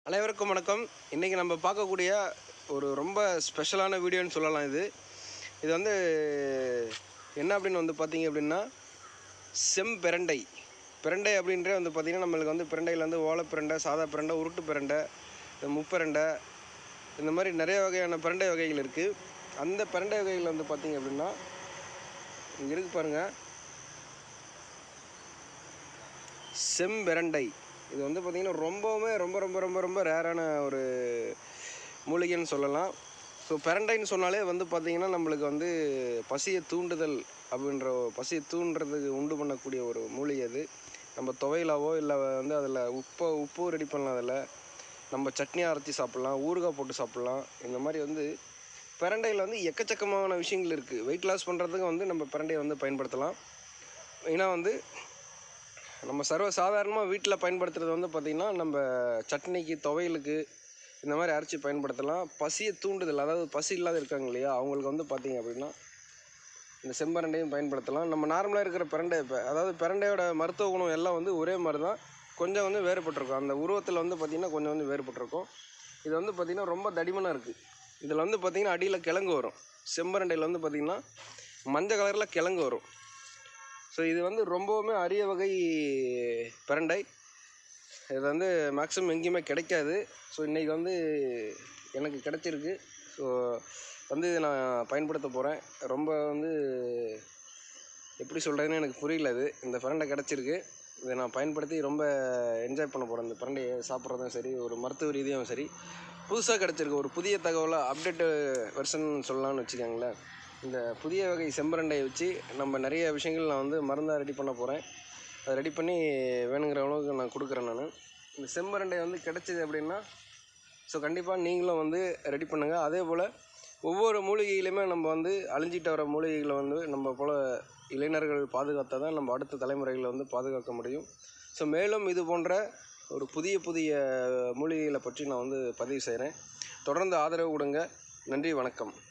அனைவருக்கும் வணக்கம் இன்றைக்கி நம்ம பார்க்கக்கூடிய ஒரு ரொம்ப ஸ்பெஷலான வீடியோன்னு சொல்லலாம் இது இது வந்து என்ன அப்படின்னு வந்து பார்த்தீங்க அப்படின்னா செம் பிரண்டை பிரண்டை அப்படின்ற வந்து பார்த்திங்கன்னா நம்மளுக்கு வந்து பிரண்டையில் வந்து ஓலை பிரண்டை சாதா பிரண்டை உருட்டு பிரண்டை இந்த முப்பிரண்டை இந்த மாதிரி நிறைய வகையான பிரண்டை வகைகள் இருக்குது அந்த பிரண்டை வகைகள் வந்து பார்த்திங்க அப்படின்னா இங்கே இருக்கு பாருங்கள் செம்பிரண்டை இது வந்து பார்த்திங்கன்னா ரொம்பவுமே ரொம்ப ரொம்ப ரொம்ப ரொம்ப ரேரான ஒரு மூலிகைன்னு சொல்லலாம் ஸோ பிரண்டைன்னு சொன்னாலே வந்து பார்த்திங்கன்னா நம்மளுக்கு வந்து பசியை தூண்டுதல் அப்படின்ற ஒரு பசியை தூண்டுறதுக்கு உண்டு பண்ணக்கூடிய ஒரு மூலிகை அது நம்ம துவையிலாவோ இல்லை வந்து அதில் உப்பை உப்பு ரெடி பண்ணலாம் அதில் நம்ம சட்னி அரைச்சி சாப்பிட்லாம் ஊறுகாய் போட்டு சாப்பிட்லாம் இந்த மாதிரி வந்து பிரண்டையில் வந்து எக்கச்சக்கமான விஷயங்கள் இருக்குது வெயிட் லாஸ் பண்ணுறதுக்கு வந்து நம்ம பிரண்டையை வந்து பயன்படுத்தலாம் மெயினாக வந்து நம்ம சர்வ சாதாரணமாக வீட்டில் பயன்படுத்துறது வந்து பார்த்திங்கன்னா நம்ம சட்னிக்கு துவையலுக்கு இந்த மாதிரி அரைச்சி பயன்படுத்தலாம் பசியை தூண்டுதல் அதாவது பசி இல்லாத இருக்காங்க இல்லையா அவங்களுக்கு வந்து பார்த்திங்க அப்படின்னா இந்த செம்பரண்டையும் பயன்படுத்தலாம் நம்ம நார்மலாக இருக்கிற பிரண்டை இப்போ அதாவது பிரண்டையோட மருத்துவ குணம் எல்லாம் வந்து ஒரே மாதிரி தான் கொஞ்சம் வந்து வேறுபட்டிருக்கும் அந்த உருவத்தில் வந்து பார்த்திங்கன்னா கொஞ்சம் வந்து வேறுபட்டிருக்கும் இது வந்து பார்த்திங்கன்னா ரொம்ப தடிமனாக இருக்குது இதில் வந்து பார்த்திங்கன்னா அடியில் கிழங்கு வரும் செம்பரண்டையில் வந்து பார்த்திங்கன்னா மஞ்சள் கலரில் கிழங்கு வரும் ஸோ இது வந்து ரொம்பவுமே அரிய வகை பிரண்டை இது வந்து மேக்ஸிமம் எங்கேயுமே கிடைக்காது ஸோ இன்றைக்கி வந்து எனக்கு கிடைச்சிருக்கு ஸோ வந்து இதை நான் பயன்படுத்த போகிறேன் ரொம்ப வந்து எப்படி சொல்கிறதுன்னு எனக்கு புரியல இது இந்த பிரண்டை கிடச்சிருக்கு இதை நான் பயன்படுத்தி ரொம்ப என்ஜாய் பண்ண போகிறேன் இந்த பிரண்டையை சாப்பிட்றதும் சரி ஒரு மருத்துவ ரீதியாகவும் சரி புதுசாக கிடச்சிருக்கு ஒரு புதிய தகவலை அப்டேட்டு வெர்ஷன் சொல்லலாம்னு வச்சுக்கோங்களேன் இந்த புதிய வகை செம்பரண்டையை வச்சு நம்ம நிறைய விஷயங்கள் நான் வந்து மருந்தாக ரெடி பண்ண போகிறேன் அதை ரெடி பண்ணி வேணுங்கிற அளவுக்கு நான் கொடுக்குறேன் நான் இந்த செம்பரண்டை வந்து கிடச்சிது அப்படின்னா ஸோ கண்டிப்பாக நீங்களும் வந்து ரெடி பண்ணுங்கள் அதே போல் ஒவ்வொரு மூலிகையிலையுமே நம்ம வந்து அழிஞ்சிட்டு வர மூலிகைகளை வந்து நம்ம போல் இளைஞர்கள் பாதுகாத்தா தான் நம்ம அடுத்த தலைமுறைகளை வந்து பாதுகாக்க முடியும் ஸோ மேலும் இது போன்ற ஒரு புதிய புதிய மூலிகைகளை பற்றி நான் வந்து பதிவு செய்கிறேன் தொடர்ந்து ஆதரவு கொடுங்க நன்றி வணக்கம்